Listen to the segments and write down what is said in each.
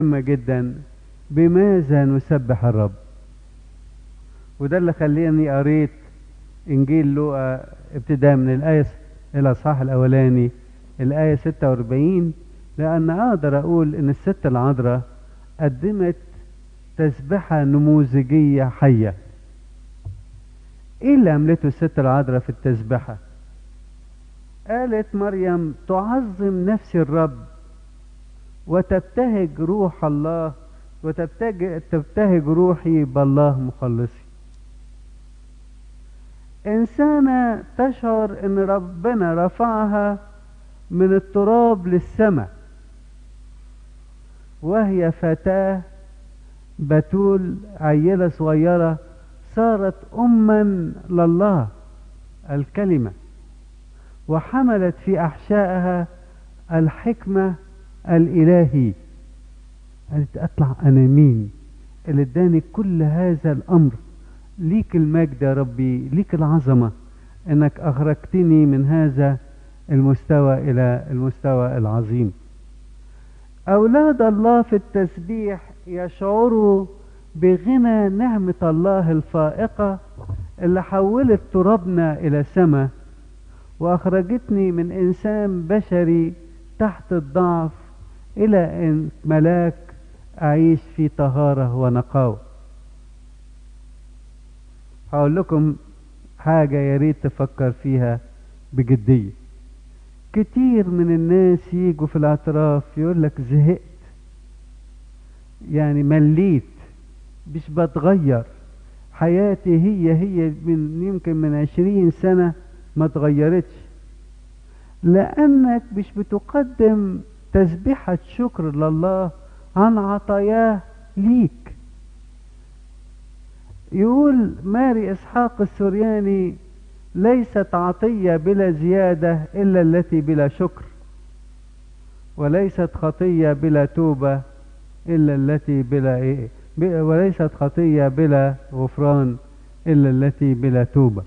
مهمة جدا بماذا نسبح الرب وده اللي خليني قريت انجيل لوقا ابتداء من الايه الاصحاح الاولاني الايه 46 لان اقدر اقول ان الست العذراء قدمت تسبحه نموذجيه حيه ايه اللي عملته الست العذراء في التسبحه قالت مريم تعظم نفسي الرب وتبتهج روح الله وتبتهج تبتهج روحي بالله مخلصي إنسانة تشعر إن ربنا رفعها من التراب للسماء وهي فتاة بتول عيلة صغيرة صارت أما لله الكلمة وحملت في أحشائها الحكمة الإلهي قالت أطلع أنا مين اللي اداني كل هذا الأمر ليك المجد يا ربي ليك العظمة انك اخرجتني من هذا المستوى الى المستوى العظيم اولاد الله في التسبيح يشعروا بغنى نعمة الله الفائقة اللي حولت ترابنا الى سماء واخرجتني من انسان بشري تحت الضعف الى ان ملاك اعيش في طهارة ونقاوة هقول لكم حاجة يا ريت تفكر فيها بجدية كتير من الناس يجوا في الاعتراف يقول لك زهقت يعني مليت مش بتغير حياتي هي هي من يمكن من عشرين سنة ما تغيرتش لأنك مش بتقدم تسبيحة شكر لله عن عطاياه ليك يقول ماري إسحاق السورياني ليست عطية بلا زيادة إلا التي بلا شكر وليست خطية بلا توبة إلا التي بلا إيه وليست خطية بلا غفران إلا التي بلا توبة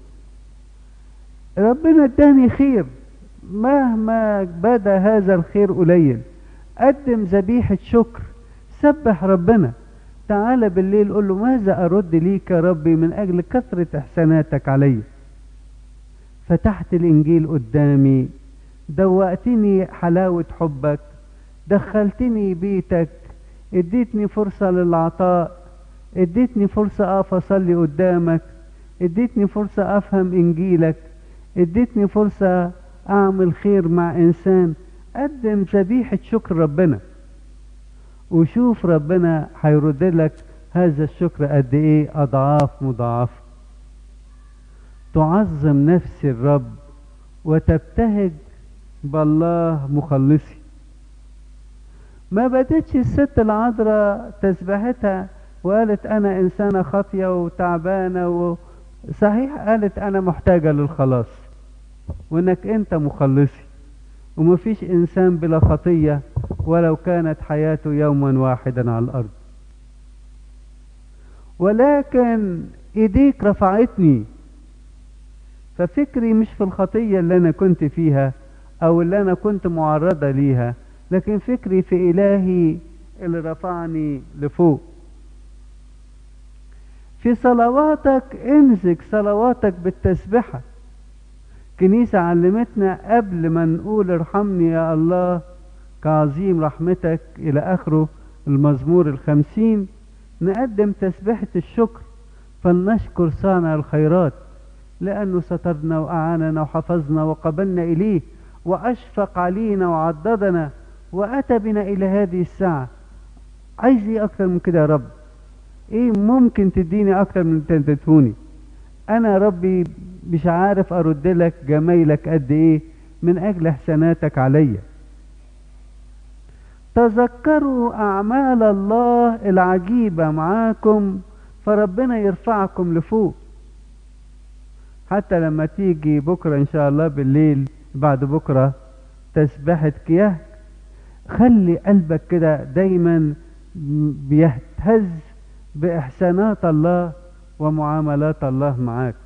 ربنا اداني خير مهما بدا هذا الخير قليل قدم ذبيحة شكر سبح ربنا تعالى بالليل قول له ماذا أرد ليك يا ربي من أجل كثرة إحساناتك علي فتحت الإنجيل قدامي دوقتني حلاوة حبك دخلتني بيتك اديتني فرصة للعطاء اديتني فرصة أقف أصلي قدامك اديتني فرصة أفهم إنجيلك اديتني فرصة أعمل خير مع إنسان قدم ذبيحة شكر ربنا وشوف ربنا هيرد لك هذا الشكر قد ايه اضعاف مضاعفه تعظم نفس الرب وتبتهج بالله مخلصي ما بدتش الست العذراء تسبحتها وقالت انا انسانه خاطيه وتعبانه و... صحيح قالت انا محتاجه للخلاص وانك انت مخلصي ومفيش انسان بلا خطيه ولو كانت حياته يوما واحدا على الارض ولكن ايديك رفعتني ففكري مش في الخطيه اللي انا كنت فيها او اللي انا كنت معرضه ليها لكن فكري في الهي اللي رفعني لفوق في صلواتك امزج صلواتك بالتسبحه كنيسة علمتنا قبل ما نقول ارحمني يا الله كعظيم رحمتك إلى آخره المزمور الخمسين نقدم تسبحة الشكر فلنشكر صانع الخيرات لأنه سترنا وأعاننا وحفظنا وقبلنا إليه وأشفق علينا وعضدنا وأتى بنا إلى هذه الساعة عايز إيه أكتر من كده يا رب إيه ممكن تديني أكتر من تدتوني أنا ربي مش عارف أرد لك جمايلك قد إيه من أجل إحساناتك عليّ تذكروا أعمال الله العجيبة معاكم فربنا يرفعكم لفوق حتى لما تيجي بكرة إن شاء الله بالليل بعد بكرة تسبحة كياه خلي قلبك كده دايما بيهتز بإحسانات الله ومعاملات الله معاك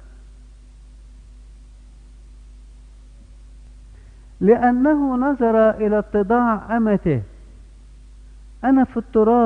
لأنه نظر إلى اتضاع أمته أنا في التراب